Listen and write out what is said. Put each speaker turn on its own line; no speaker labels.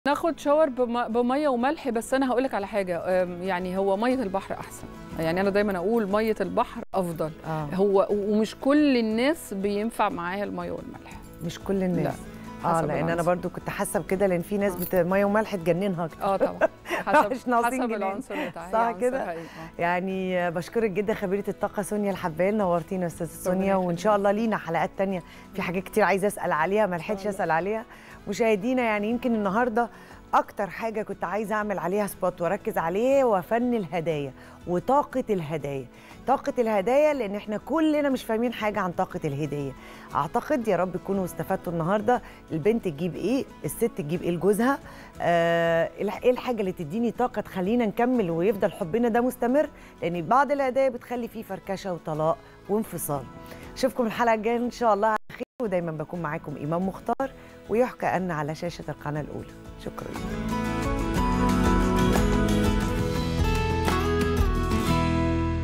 ناخد شاور بم- بميه وملح بس انا هقول لك على حاجه أم، يعني هو ميه البحر احسن يعني انا دايما اقول ميه البحر افضل
اه
هو ومش كل الناس بينفع معاها الميه والملح
مش كل الناس اه
حسب
لان انا
العنصر.
برضو كنت حاسه بكده لان في ناس
آه.
بت... ميه وملح تجننها اكتر
اه طبعا حسب
مش ناقصين
حسب
جنيه.
العنصر بتاعها
صح
هي عنصر
كده؟
حقيقي. آه.
يعني آه، بشكرك جدا خبيره الطاقه سونيا الحبال نورتينا استاذه سونيا وان شاء الله لينا حلقات تانية في حاجات كتير عايزه اسال عليها ما لحقتش
الله.
اسال عليها مشاهدينا يعني يمكن النهارده اكتر حاجه كنت عايزه اعمل عليها سبوت واركز عليه هو فن الهدايا وطاقه الهدايا طاقة الهدايا لأن احنا كلنا مش فاهمين حاجة عن طاقة الهدية أعتقد يا رب تكونوا استفدتوا النهاردة البنت تجيب إيه الست تجيب إيه لجوزها آه إيه الحاجة اللي تديني طاقة تخلينا نكمل ويفضل حبنا ده مستمر لأن بعض الهدايا بتخلي فيه فركشة وطلاق وانفصال أشوفكم الحلقة الجاية إن شاء الله على خير ودايما بكون معاكم إمام مختار ويحكى أن على شاشة القناة الأولى شكرا